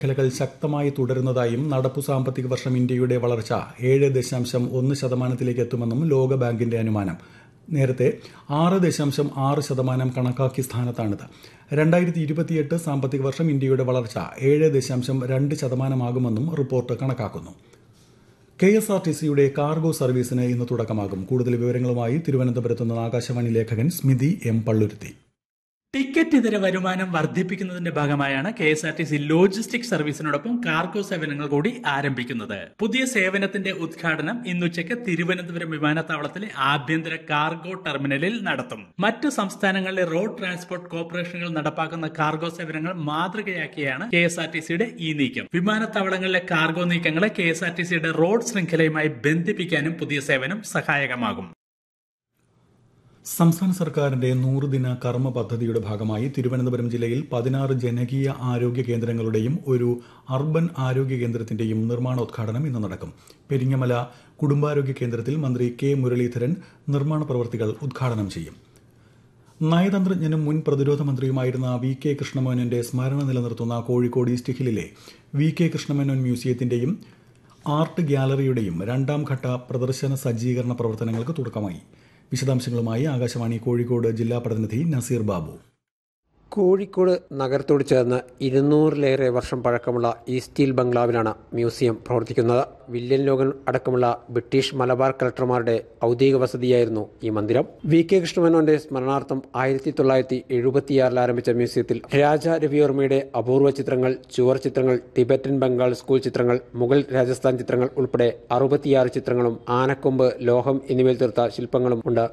മേഖലകൾ ശക്തമായി തുടരുന്നതായും നടപ്പു സാമ്പത്തിക വർഷം ഇന്ത്യയുടെ വളർച്ച ഏഴ് ദശാംശം ഒന്ന് ശതമാനത്തിലേക്ക് എത്തുമെന്നും ലോകബാങ്കിന്റെ അനുമാനം നേരത്തെ ആറ് ദശാംശം ആറ് ശതമാനം കണക്കാക്കിയ സ്ഥാനത്താണിത് രണ്ടായിരത്തി ഇരുപത്തിയെട്ട് സാമ്പത്തിക വർഷം ഇന്ത്യയുടെ വളർച്ച ഏഴ് ദശാംശം രണ്ട് ശതമാനമാകുമെന്നും റിപ്പോർട്ട് കണക്കാക്കുന്നു കെ എസ് ആർ ടി സിയുടെ കാർഗോ സർവീസിന് ഇന്ന് തുടക്കമാകും കൂടുതൽ വിവരങ്ങളുമായി തിരുവനന്തപുരത്ത് നിന്ന് ആകാശവാണി ലേഖകൻ സ്മിതി എം പള്ളുരുത്തി ടിക്കറ്റ് ഇതര വരുമാനം വർദ്ധിപ്പിക്കുന്നതിന്റെ ഭാഗമായാണ് K S R T C logistic സർവീസിനോടൊപ്പം കാർഗോ സേവനങ്ങൾ കൂടി ആരംഭിക്കുന്നത് പുതിയ സേവനത്തിന്റെ ഉദ്ഘാടനം ഇന്നുച്ചയ്ക്ക് തിരുവനന്തപുരം വിമാനത്താവളത്തിലെ ആഭ്യന്തര കാർഗോ ടെർമിനലിൽ നടത്തും മറ്റ് സംസ്ഥാനങ്ങളിലെ റോഡ് ട്രാൻസ്പോർട്ട് കോർപ്പറേഷനുകൾ നടപ്പാക്കുന്ന കാർഗോ സേവനങ്ങൾ മാതൃകയാക്കിയാണ് കെ എസ് ആർ ടി സിയുടെ ഈ നീക്കം വിമാനത്താവളങ്ങളിലെ കാർഗോ നീക്കങ്ങളെ കെ എസ് ആർ ടി സിയുടെ റോഡ് ശൃംഖലയുമായി ബന്ധിപ്പിക്കാനും പുതിയ സേവനം സഹായകമാകും സംസ്ഥാന സർക്കാരിന്റെ നൂറുദിന കർമ്മ പദ്ധതിയുടെ ഭാഗമായി തിരുവനന്തപുരം ജില്ലയിൽ പതിനാറ് ജനകീയ ആരോഗ്യ കേന്ദ്രങ്ങളുടെയും ഒരു അർബൻ ആരോഗ്യ കേന്ദ്രത്തിന്റെയും നിർമ്മാണോദ്ഘാടനം ഇന്ന് നടക്കും പെരിങ്ങമല കുടുംബാരോഗ്യ കേന്ദ്രത്തിൽ മന്ത്രി കെ മുരളീധരൻ നിർമ്മാണ പ്രവൃത്തികൾ ഉദ്ഘാടനം ചെയ്യും നയതന്ത്രജ്ഞനും മുൻ പ്രതിരോധ മന്ത്രിയുമായിരുന്ന വി കെ കൃഷ്ണമേനോന്റെ സ്മരണ നിലനിർത്തുന്ന കോഴിക്കോട് ഈസ്റ്റ് ഹില്ലിലെ വി കെ കൃഷ്ണമേനോൻ മ്യൂസിയത്തിന്റെയും ആർട്ട് ഗ്യാലറിയുടെയും രണ്ടാം ഘട്ട പ്രദർശന സജ്ജീകരണ പ്രവർത്തനങ്ങൾക്ക് തുടക്കമായി വിശദാംശങ്ങളുമായി ആകാശവാണി കോഴിക്കോട് ജില്ലാ പ്രതിനിധി നസീർ ബാബു കോഴിക്കോട് നഗരത്തോട് ചേർന്ന് ഇരുന്നൂറിലേറെ വർഷം പഴക്കമുള്ള ഈ സ്റ്റീൽ ബംഗ്ലാവിലാണ് മ്യൂസിയം പ്രവർത്തിക്കുന്നത് വില്യൻ ലോഗൻ അടക്കമുള്ള ബ്രിട്ടീഷ് മലബാർ കളക്ടർമാരുടെ ഔദ്യോഗിക വസതിയായിരുന്നു ഈ മന്ദിരം വി കെ കൃഷ്ണമേനോന്റെ സ്മരണാർത്ഥം ആയിരത്തി തൊള്ളായിരത്തി എഴുപത്തിയാറിൽ ആരംഭിച്ച മ്യൂസിയത്തിൽ രാജ രവിവർമ്മയുടെ അപൂർവ ചിത്രങ്ങൾ ചുവർ ചിത്രങ്ങൾ ടിബറ്റൻ ബംഗാൾ സ്കൂൾ ചിത്രങ്ങൾ മുഗൾ രാജസ്ഥാൻ ചിത്രങ്ങൾ ഉൾപ്പെടെ അറുപത്തിയാറ് ചിത്രങ്ങളും ആനക്കൊമ്പ് ലോഹം എന്നിവയിൽ തീർത്ത ശില്പങ്ങളും ഉണ്ട്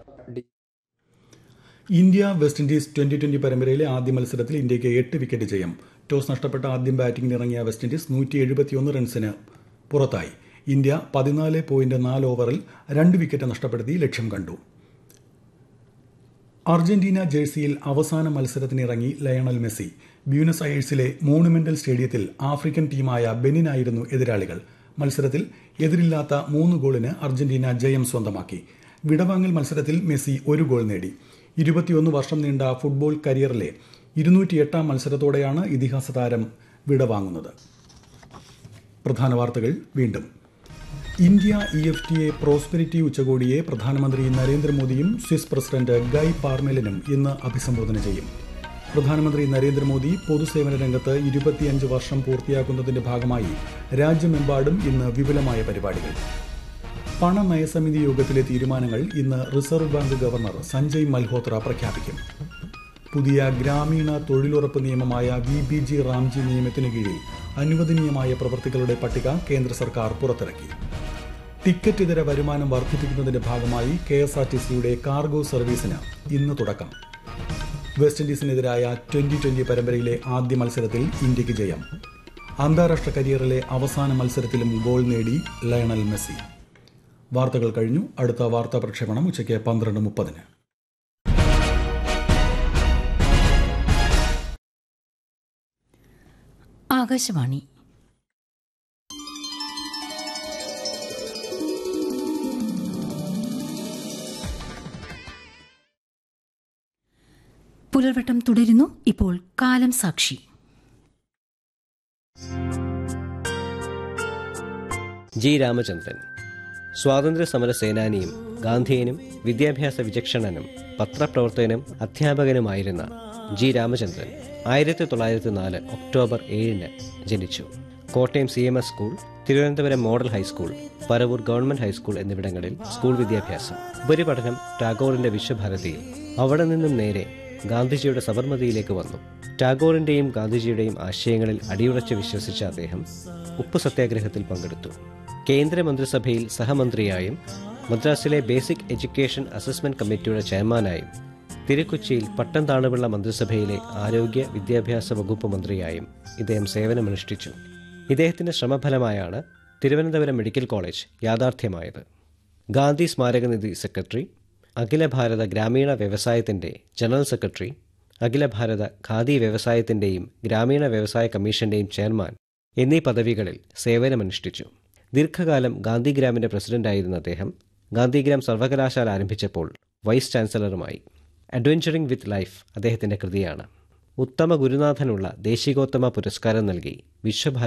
India West Indies twenty twenty പരമ്പരയിലെ ആദ്യ മത്സരത്തിൽ ഇന്ത്യയ്ക്ക് എട്ട് വിക്കറ്റ് ജയം ടോസ് നഷ്ടപ്പെട്ട ആദ്യം ബാറ്റിംഗിന് ഇറങ്ങിയ വെസ്റ്റ് ഇൻഡീസ് നൂറ്റി എഴുപത്തിയൊന്ന് റൺസിന് പുറത്തായി ഇന്ത്യ പതിനാല് പോയിന്റ് നാല് ഓവറിൽ രണ്ട് വിക്കറ്റ് നഷ്ടപ്പെടുത്തി ലക്ഷ്യം കണ്ടു അർജന്റീന ജേഴ്സിയിൽ അവസാന മത്സരത്തിനിറങ്ങി Lionel Messi Buenos Aires Monumental സ്റ്റേഡിയത്തിൽ ആഫ്രിക്കൻ ടീമായ ബെനിനായിരുന്നു എതിരാളികൾ മത്സരത്തിൽ എതിരില്ലാത്ത മൂന്ന് ഗോളിന് അർജന്റീന ജയം സ്വന്തമാക്കി വിടവാങ്ങൽ മത്സരത്തിൽ മെസ്സി ഒരു ഗോൾ നേടി ഇരുപത്തിയൊന്ന് വർഷം നീണ്ട ഫുട്ബോൾ കരിയറിലെ ഇരുന്നൂറ്റിയെട്ടാം മത്സരത്തോടെയാണ് ഇതിഹാസ താരം വിടവാങ്ങുന്നത് പ്രധാന വാർത്തകൾ വീണ്ടും India E F T A prosperity ഉച്ചകോടിയെ പ്രധാനമന്ത്രി നരേന്ദ്രമോദിയും സ്വിസ് പ്രസിഡന്റ് ഗൈ പാർമെലിനും ഇന്ന് അഭിസംബോധന ചെയ്യും പ്രധാനമന്ത്രി നരേന്ദ്രമോദി പൊതുസേവന രംഗത്ത് ഇരുപത്തിയഞ്ച് വർഷം പൂർത്തിയാക്കുന്നതിന്റെ ഭാഗമായി രാജ്യമെമ്പാടും ഇന്ന് വിപുലമായ പരിപാടികൾ പണനയസമിതി യോഗത്തിലെ തീരുമാനങ്ങൾ ഇന്ന് Reserve Bank governor Sanjay Malhotra പ്രഖ്യാപിക്കും പുതിയ ഗ്രാമീണ തൊഴിലുറപ്പ് നിയമമായ വി ബി ജി റാംജി നിയമത്തിന് കീഴിൽ അനുവദനീയമായ പ്രവൃത്തികളുടെ പട്ടിക കേന്ദ്ര സർക്കാർ പുറത്തിറക്കി ടിക്കറ്റ് ഇതര വരുമാനം വർദ്ധിപ്പിക്കുന്നതിന്റെ ഭാഗമായി കെ എസ് ആർ ടി സിയുടെ കാർഗോ സർവീസിന് ഇന്ന് തുടക്കം വെസ്റ്റ് ഇൻഡീസിനെതിരായ ട്വന്റി ട്വന്റി പരമ്പരയിലെ ആദ്യ മത്സരത്തിൽ ഇന്ത്യക്ക് ജയം അന്താരാഷ്ട്ര കരിയറിലെ അവസാന മത്സരത്തിലും ഗോൾ നേടി ലയണൽ മെസ്സി വാർത്തകൾ കഴിഞ്ഞു അടുത്ത വാർത്താ പ്രക്ഷേപണം ഉച്ചയ്ക്ക് പന്ത്രണ്ട് മുപ്പതിന് ആകാശവാണി പുലർവട്ടം തുടരുന്നു ഇപ്പോൾ കാലം സാക്ഷി ജി രാമചന്ദ്രൻ സ്വാതന്ത്ര്യ സമര സേനാനിയും ഗാന്ധിയനും വിദ്യാഭ്യാസ വിചക്ഷണനും പത്രപ്രവർത്തകനും അധ്യാപകനുമായിരുന്ന ജി രാമചന്ദ്രൻ ആയിരത്തി തൊള്ളായിരത്തി നാല് ഒക്ടോബർ ഏഴിന് ജനിച്ചു Kottayam C M S school Thiruvananthapuram model high school Paravur government high school എന്നിവിടങ്ങളിൽ സ്കൂൾ വിദ്യാഭ്യാസം ഉപരിപഠനം ടാഗോറിന്റെ വിശ്വഭാരതിയിൽ അവിടെ നിന്നും നേരെ ഗാന്ധിജിയുടെ സബർമതിയിലേക്ക് വന്നു ടാഗോറിന്റെയും ഗാന്ധിജിയുടെയും ആശയങ്ങളിൽ അടിയുറച്ച് വിശ്വസിച്ച അദ്ദേഹം ഉപ്പ് സത്യാഗ്രഹത്തിൽ പങ്കെടുത്തു കേന്ദ്രമന്ത്രിസഭയിൽ സഹമന്ത്രിയായും മദ്രാസിലെ ബേസിക് എഡ്യൂക്കേഷൻ അസസ്മെന്റ് കമ്മിറ്റിയുടെ ചെയർമാനായും തിരുക്കൊച്ചിയിൽ പട്ടം താണുപിള്ള മന്ത്രിസഭയിലെ ആരോഗ്യ വിദ്യാഭ്യാസ വകുപ്പ് മന്ത്രിയായും ഇദ്ദേഹം സേവനമനുഷ്ഠിച്ചു ഇദ്ദേഹത്തിന്റെ ശ്രമഫലമായാണ് തിരുവനന്തപുരം മെഡിക്കൽ കോളേജ് യാഥാർത്ഥ്യമായത് ഗാന്ധി സ്മാരകനിധി സെക്രട്ടറി അഖില ഭാരത ഗ്രാമീണ വ്യവസായത്തിന്റെ ജനറൽ സെക്രട്ടറി അഖില ഭാരത ഖാദി വ്യവസായത്തിന്റെയും ഗ്രാമീണ വ്യവസായ കമ്മീഷന്റെയും ചെയർമാൻ എന്നീ പദവികളിൽ സേവനമനുഷ്ഠിച്ചു ദീർഘകാലം ഗാന്ധിഗ്രാമിന്റെ പ്രസിഡന്റായിരുന്ന അദ്ദേഹം ഗാന്ധിഗ്രാം സർവകലാശാല ആരംഭിച്ചപ്പോൾ വൈസ് ചാൻസലറുമായി അഡ്വഞ്ചറിംഗ് വിത്ത് ലൈഫ് അദ്ദേഹത്തിന്റെ കൃതിയാണ് ഉത്തമ ഗുരുനാഥനുള്ള ദേശികോത്തമ പുരസ്കാരം നൽകി വിശ്വഭാരതി